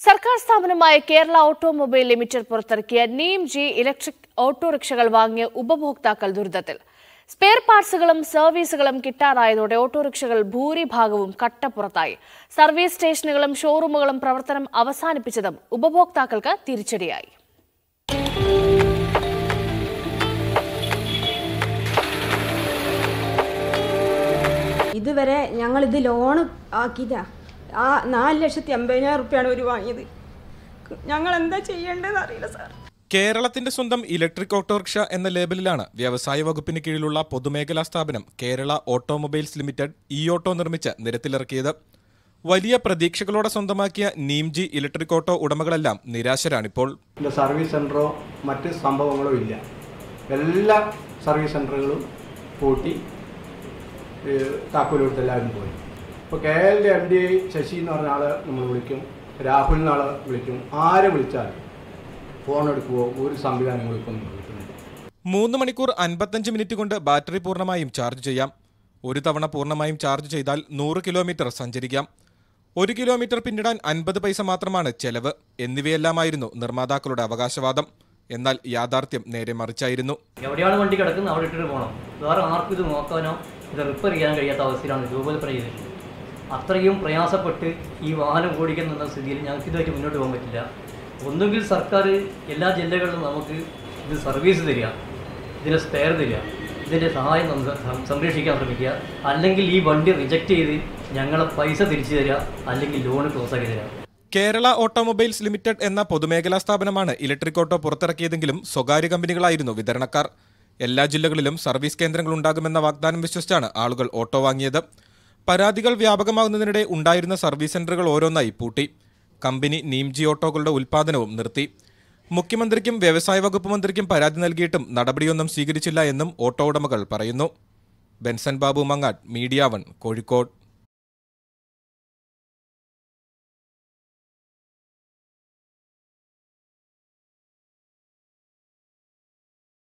സർക്കാർ സ്ഥാപനമായ Kerala automobile limited പുറത്തിറക്കിയ നീം ജി ഇലക്ട്രിക് ഓട്ടോറിക്ഷകൾ വാങ്ങിയ ഉപഭോക്താക്കൾ ദുരിതത്തിൽ സ്പെയർ പാർട്സുകളും സർവീസുകളും കിട്ടാതായതോടെ ഓട്ടോറിക്ഷകൾ ഭൂരിഭാഗവും കട്ടപ്പുറത്തായി സർവീസ് സ്റ്റേഷനുകളും ഷോറൂമുകളും പ്രവർത്തനം അവസാനിപ്പിച്ചതും ഉപഭോക്താക്കൾക്ക് തിരിച്ചടിയായി ഇതുവരെ ഞങ്ങൾ ഇത് ലോണ് ആക്കിയതാ ആ നാല് ലക്ഷത്തി അമ്പതിനായിരം റുപ്യാണ് ഒരു വാങ്ങിയത് ഞങ്ങൾ എന്താ ചെയ്യേണ്ടതെന്ന് അറിയില്ല സാർ കേരളത്തിന്റെ സ്വന്തം ഇലക്ട്രിക് ഓട്ടോറിക്ഷ എന്ന ലേബലിലാണ് വ്യവസായ വകുപ്പിന് കീഴിലുള്ള പൊതുമേഖലാ സ്ഥാപനം Kerala automobiles limited e auto നിർമ്മിച്ച് നിരത്തിലിറക്കിയത് വലിയ പ്രതീക്ഷകളോടെ സ്വന്തമാക്കിയ നീംജി ഇലക്ട്രിക് ഓട്ടോ ഉടമകളെല്ലാം നിരാശരാണിപ്പോൾ ഇതിൻ്റെ സർവീസ് സെൻറ്ററോ മറ്റ് സംഭവങ്ങളോ ഇല്ല എല്ലാ സർവീസ് സെൻറ്ററുകളും പൂട്ടി താക്കോൽ കൊടുത്ത് എല്ലാവരും പോയി ഇപ്പോൾ കെ എല്ലിൻ്റെ എം ഡി ശശി എന്ന് പറഞ്ഞ ആളെ നമ്മൾ വിളിക്കും രാഹുൽ എന്നാളെ വിളിക്കും ആരെ വിളിച്ചാലും ഫോൺ എടുക്കുവോ ഒരു സംവിധാനങ്ങളും ഇപ്പം നമ്മൾ വിളിക്കുന്നില്ല മൂന്ന് മണിക്കൂർ അൻപത്തഞ്ച് മിനിറ്റ് കൊണ്ട് ബാറ്ററി പൂർണ്ണമായും ചാർജ് ചെയ്യാം ഒരു തവണ പൂർണ്ണമായും ചാർജ് ചെയ്താൽ നൂറ് കിലോമീറ്റർ സഞ്ചരിക്കാം ഒരു കിലോമീറ്റർ പിന്നിടാൻ അൻപത് പൈസ മാത്രമാണ് ചെലവ് എന്നിവയെല്ലാമായിരുന്നു നിർമ്മാതാക്കളുടെ അവകാശവാദം എന്നാൽ യാഥാർത്ഥ്യം നേരെ മറിച്ചായിരുന്നു എവിടെയാണ് വണ്ടി കിടക്കുന്നത് അവിടെ ഇട്ടിട്ട് പോകണം വേറെ ആർക്കും ഇത് നോക്കാനോ ഇത് റിപ്പയർ ചെയ്യാൻ കഴിയാത്ത അവസ്ഥയിലാണ് രൂപകൽപ്പന ചെയ്തിട്ടുള്ളത് അത്രയും പ്രയാസപ്പെട്ട് ഈ വാഹനം ഓടിക്കുന്ന സ്ഥിതിയിൽ ഞങ്ങൾക്ക് ഇതുമായിട്ട് മുന്നോട്ട് പോകാൻ പറ്റില്ല ഒന്നുകിൽ സർക്കാർ എല്ലാ ജില്ലകളിലും നമുക്ക് ഇത് സർവീസ് തരിക ഇതിന് സ്പെയർ തരിക ഇതിൻ്റെ സഹായം നമുക്ക് സം- സംരക്ഷിക്കാൻ ശ്രമിക്കുക അല്ലെങ്കിൽ ഈ വണ്ടി റിജക്റ്റ് ചെയ്ത് ഞങ്ങളെ പൈസ തിരിച്ചു തരിക അല്ലെങ്കിൽ ലോൺ ക്ലോസ് ആക്കി തരിക കേരള ഓട്ടോമൊബൈൽസ് ലിമിറ്റഡ് എന്ന പൊതുമേഖലാ സ്ഥാപനമാണ് ഇലക്ട്രിക് ഓട്ടോ പുറത്തിറക്കിയതെങ്കിലും സ്വകാര്യ കമ്പനികളായിരുന്നു വിതരണക്കാർ എല്ലാ ജില്ലകളിലും സർവീസ് കേന്ദ്രങ്ങൾ ഉണ്ടാകുമെന്ന വാഗ്ദാനം വിശ്വസിച്ചാണ് ആളുകൾ ഓട്ടോ വാങ്ങിയത് പരാതികൾ വ്യാപകമാകുന്നതിനിടെ ഉണ്ടായിരുന്ന സർവീസ് സെന്ററുകൾ ഓരോന്നായി പൂട്ടി കമ്പനി നീംജി ഓട്ടോകളുടെ ഉൽപ്പാദനവും നിർത്തി മുഖ്യമന്ത്രിക്കും വ്യവസായ വകുപ്പ് മന്ത്രിക്കും പരാതി നൽകിയിട്ടും നടപടിയൊന്നും സ്വീകരിച്ചില്ല എന്നും ഓട്ടോ ഉടമകൾ പറയുന്നു Benson Babu Mangad Media One Kozhikode